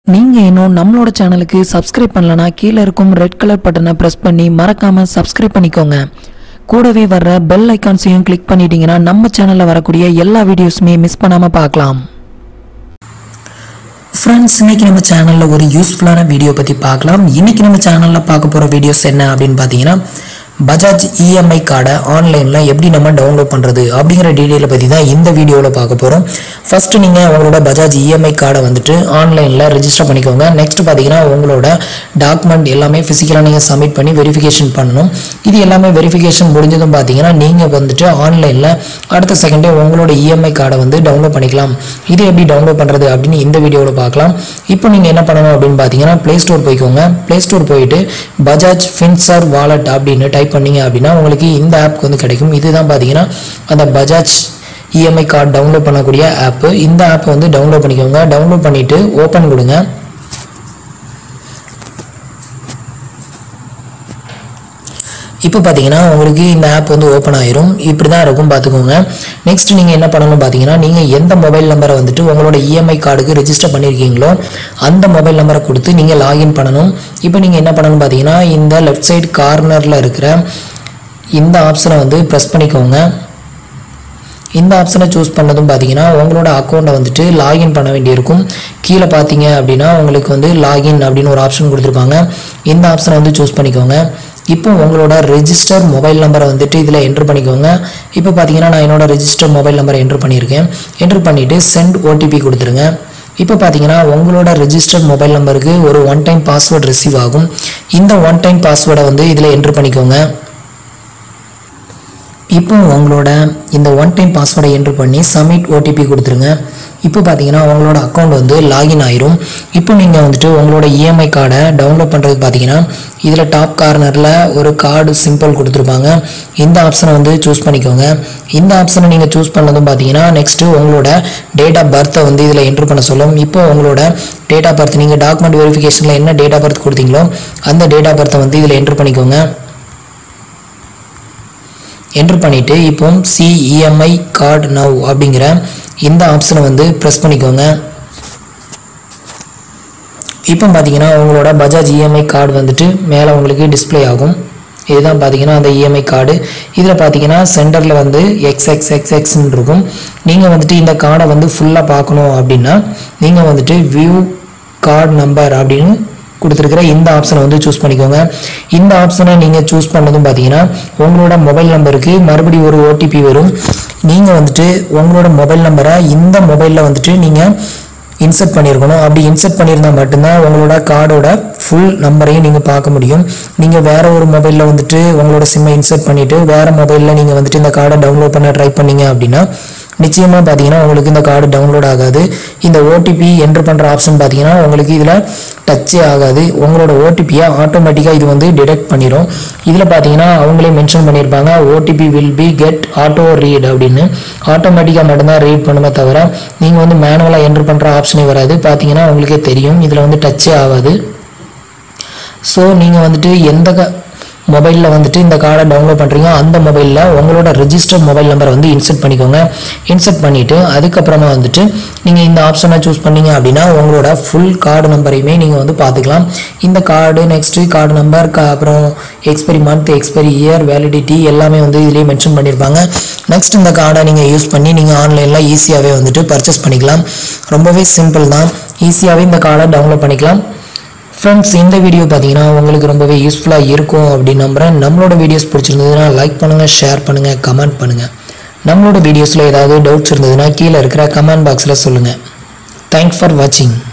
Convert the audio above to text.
நீங்கள் இன்னும் நம்மளோட சேனலுக்கு சப்ஸ்கிரைப் பண்ணலனா கீழே இருக்கும் ரெட் கலர் பட்டனை ப்ரெஸ் பண்ணி மறக்காமல் சப்ஸ்கிரைப் பண்ணிக்கோங்க கூடவே வர்ற பெல் ஐக்கான்ஸையும் கிளிக் பண்ணிட்டீங்கன்னா நம்ம சேனலில் வரக்கூடிய எல்லா வீடியோஸுமே மிஸ் பண்ணாமல் பார்க்கலாம் ஃப்ரெண்ட்ஸ் இன்னைக்கு நம்ம சேனலில் ஒரு யூஸ்ஃபுல்லான வீடியோ பற்றி பார்க்கலாம் இன்னைக்கு நம்ம சேனலில் பார்க்க போகிற வீடியோஸ் என்ன அப்படின்னு பார்த்தீங்கன்னா பஜாஜ் இஎம்ஐ கார்டை ஆன்லைனில் எப்படி நம்ம டவுன்லோட் பண்ணுறது அப்படிங்கிற டீட்டெயிலை பற்றி தான் இந்த வீடியோவில் பார்க்க போகிறோம் ஃபஸ்ட்டு நீங்கள் உங்களோட பஜாஜ் இஎம்ஐ கார்டை வந்துட்டு ஆன்லைனில் ரெஜிஸ்டர் பண்ணிக்கோங்க நெக்ஸ்ட் பார்த்தீங்கன்னா உங்களோட டாக்குமெண்ட் எல்லாமே ஃபிசிக்கலாக நீங்கள் சப்மிட் பண்ணி வெரிஃபிகேஷன் பண்ணணும் இது எல்லாமே வெரிஃபிகேஷன் முடிஞ்சதும் பார்த்தீங்கன்னா நீங்கள் வந்துட்டு ஆன்லைனில் அடுத்த செகண்டே உங்களோட இஎம்ஐ கார்டை வந்து டவுன்லோட் பண்ணிக்கலாம் இது எப்படி டவுன்லோட் பண்ணுறது அப்படின்னு இந்த வீடியோவில் பார்க்கலாம் இப்போ நீங்கள் என்ன பண்ணணும் அப்படின்னு பார்த்தீங்கன்னா ப்ளே ஸ்டோர் போய்க்கோங்க ப்ளே ஸ்டோர் போயிட்டு பஜாஜ் ஃபின்சர் வாலெட் அப்படின்னு டைப் பண்ணீங்க அப்படின்னா உங்களுக்கு இந்த ஆப் வந்து கிடைக்கும் இதுதான் பார்த்தீங்கன்னா அந்த பஜாஜ் இஎம்ஐ கார்டு டவுன்லோட் பண்ணக்கூடிய ஆப்பு இந்த ஆப்பை வந்து டவுன்லோட் பண்ணிக்கோங்க டவுன்லோட் பண்ணிவிட்டு ஓப்பன் கொடுங்க இப்போ பார்த்தீங்கன்னா உங்களுக்கு இந்த ஆப் வந்து ஓப்பன் ஆயிரும் இப்படி தான் இருக்கும் பார்த்துக்கோங்க நெக்ஸ்ட் நீங்கள் என்ன பண்ணணும் பார்த்தீங்கன்னா நீங்கள் எந்த மொபைல் நம்பரை வந்துட்டு உங்களோட இஎம்ஐ கார்டுக்கு ரெஜிஸ்டர் பண்ணியிருக்கீங்களோ அந்த மொபைல் நம்பரை கொடுத்து நீங்கள் லாகின் பண்ணணும் இப்போ நீங்கள் என்ன பண்ணணும் பார்த்தீங்கன்னா இந்த லெஃப்ட் சைடு கார்னரில் இருக்கிற இந்த ஆப்ஷனை வந்து ப்ரெஸ் பண்ணிக்கோங்க இந்த ஆப்ஷனை சூஸ் பண்ணதும் பார்த்தீங்கன்னா உங்களோட அக்கௌண்ட்டை வந்துட்டு லாகின் பண்ண வேண்டியிருக்கும் கீழே பார்த்தீங்க அப்படின்னா உங்களுக்கு வந்து லாகின் அப்படின்னு ஒரு ஆப்ஷன் கொடுத்துருப்பாங்க இந்த ஆப்ஷனை வந்து சூஸ் பண்ணிக்கோங்க இப்போ உங்களோட ரெஜிஸ்டர் மொபைல் நம்பரை வந்துட்டு இதில் என்ட்ரு பண்ணிக்கோங்க இப்போ பார்த்தீங்கன்னா நான் என்னோட ரெஜிஸ்டர் மொபைல் நம்பரை என்ட்ரு பண்ணியிருக்கேன் என்ட்ரு பண்ணிவிட்டு சென்ட் ஓடிபி கொடுத்துருங்க இப்போ பார்த்தீங்கன்னா உங்களோட ரெஜிஸ்டர் மொபைல் நம்பருக்கு ஒரு ஒன் டைம் பாஸ்வேர்டு ரிசீவ் ஆகும் இந்த ஒன் டைம் பாஸ்வேர்டை வந்து இதில் என்ட்ரு பண்ணிக்கோங்க இப்போ உங்களோட இந்த ஒன் டைம் பாஸ்வேர்டை என்ட்ரு பண்ணி சப்மிட் ஓடிபி கொடுத்துருங்க இப்போ பார்த்தீங்கன்னா உங்களோட அக்கௌண்ட் வந்து லாகின் ஆயிரும் இப்போ நீங்கள் வந்துட்டு உங்களோட இஎம்ஐ கார்டை டவுன்லோட் பண்ணுறதுக்கு பார்த்தீங்கன்னா இதில் டாப் கார்னரில் ஒரு கார்டு சிம்பிள் கொடுத்துருப்பாங்க இந்த ஆப்ஷனை வந்து சூஸ் பண்ணிக்கோங்க இந்த ஆப்ஷனை நீங்கள் சூஸ் பண்ணதும் பார்த்தீங்கன்னா நெக்ஸ்ட்டு உங்களோட டேட் ஆஃப் பர்த்தை வந்து இதில் என்ட்ரு பண்ண சொல்லும் இப்போ உங்களோட டேட் ஆஃப் பர்த் நீங்கள் டாக்குமெண்ட் வெரிஃபிகேஷனில் என்ன டேட் ஆஃப் பர்த் கொடுத்தீங்களோ அந்த டேட் ஆஃப் பர்த்தை வந்து இதில் என்ட்ரு பண்ணிக்கோங்க என்ட்ரு பண்ணிவிட்டு இப்போ சிஇஎம்ஐ கார்டு நவ் அப்படிங்கிற இந்த ஆப்ஷனை வந்து ப்ரெஸ் பண்ணிக்கோங்க இப்போ பார்த்தீங்கன்னா உங்களோட பஜாஜ் இஎம்ஐ கார்டு வந்துட்டு மேலே உங்களுக்கு டிஸ்ப்ளே ஆகும் இதுதான் பார்த்தீங்கன்னா அந்த இஎம்ஐ கார்டு இதில் பார்த்தீங்கன்னா சென்டரில் வந்து எக்ஸ் எக்ஸ் எக்ஸ் எக்ஸ்ன்னு இருக்கும் நீங்கள் வந்துட்டு இந்த கார்டை வந்து ஃபுல்லாக பார்க்கணும் அப்படின்னா நீங்கள் வந்துட்டு வியூ கார்டு நம்பர் அப்படின்னு கொடுத்துருக்கிற இந்த ஆப்ஷனை வந்து சூஸ் பண்ணிக்கோங்க இந்த ஆப்ஷனை நீங்கள் சூஸ் பண்ணதும் பார்த்தீங்கன்னா உங்களோட மொபைல் நம்பருக்கு மறுபடியும் ஒரு ஓடிபி வரும் நீங்கள் வந்துட்டு உங்களோட மொபைல் நம்பரை இந்த மொபைலில் வந்துட்டு நீங்கள் இன்சர்ட் பண்ணியிருக்கணும் அப்படி இன்சர்ட் பண்ணியிருந்தால் மட்டும்தான் உங்களோட கார்டோட ஃபுல் நம்பரையும் நீங்கள் பார்க்க முடியும் நீங்கள் வேறு ஒரு மொபைலில் வந்துட்டு உங்களோட சிம்மை இன்சர்ட் பண்ணிவிட்டு வேறு மொபைலில் நீங்கள் வந்துட்டு இந்த கார்டை டவுன்லோட் பண்ண ட்ரை பண்ணீங்க அப்படின்னா நிச்சயமாக பார்த்தீங்கன்னா உங்களுக்கு இந்த கார்டு டவுன்லோட் ஆகாது இந்த ஓடிபி என்ட்ரு பண்ணுற ஆப்ஷன் பார்த்தீங்கன்னா உங்களுக்கு இதில் டச்சே ஆகாது உங்களோட ஓடிபியை ஆட்டோமேட்டிக்காக இது வந்து டிடெக்ட் பண்ணிடும் இதில் பார்த்தீங்கன்னா அவங்களே மென்ஷன் பண்ணியிருப்பாங்க OTP will be get auto read அப்படின்னு ஆட்டோமேட்டிக்காக மட்டும்தான் ரீட் பண்ணுமே தவிர நீங்கள் வந்து மேனுவலாக என்ட்ரு பண்ணுற ஆப்ஷனே வராது பார்த்தீங்கன்னா உங்களுக்கே தெரியும் இதில் வந்து டச்சே ஆகாது ஸோ நீங்கள் வந்துட்டு எந்த க மொபைலில் வந்துட்டு இந்த கார்டை டவுன்லோட் பண்ணுறீங்க அந்த மொபைலில் உங்களோட ரெஜிஸ்டர் மொபைல் நம்பரை வந்து இன்சர்ட் பண்ணிக்கோங்க இன்சர்ட் பண்ணிவிட்டு அதுக்கப்புறமா வந்துட்டு நீங்கள் இந்த ஆப்ஷனை சூஸ் பண்ணீங்க அப்படின்னா உங்களோட ஃபுல் கார்டு நம்பரையுமே நீங்கள் வந்து பார்த்துக்கலாம் இந்த கார்டு நெக்ஸ்ட்டு கார்டு நம்பர் அப்புறம் expiry month expiry year validity எல்லாமே வந்து இதுலேயே மென்ஷன் பண்ணியிருப்பாங்க நெக்ஸ்ட் இந்த கார்டை நீங்கள் யூஸ் பண்ணி நீங்கள் ஆன்லைனில் ஈஸியாகவே வந்துட்டு பர்ச்சேஸ் பண்ணிக்கலாம் ரொம்பவே சிம்பிள் தான் ஈஸியாகவே இந்த கார்டை டவுன்லோட் பண்ணிக்கலாம் ஃப்ரெண்ட்ஸ் இந்த வீடியோ பார்த்தீங்கன்னா உங்களுக்கு ரொம்பவே யூஸ்ஃபுல்லாக இருக்கும் அப்படின்னு நம்புகிறேன் நம்மளோட வீடியோஸ் பிடிச்சிருந்ததுன்னா லைக் பண்ணுங்கள் ஷேர் பண்ணுங்கள் கமெண்ட் பண்ணுங்கள் நம்மளோட வீடியோஸில் ஏதாவது டவுட்ஸ் இருந்ததுன்னா கீழே இருக்கிற கமெண்ட் பாக்ஸில் சொல்லுங்கள் தேங்க்ஸ் ஃபார் வாட்சிங்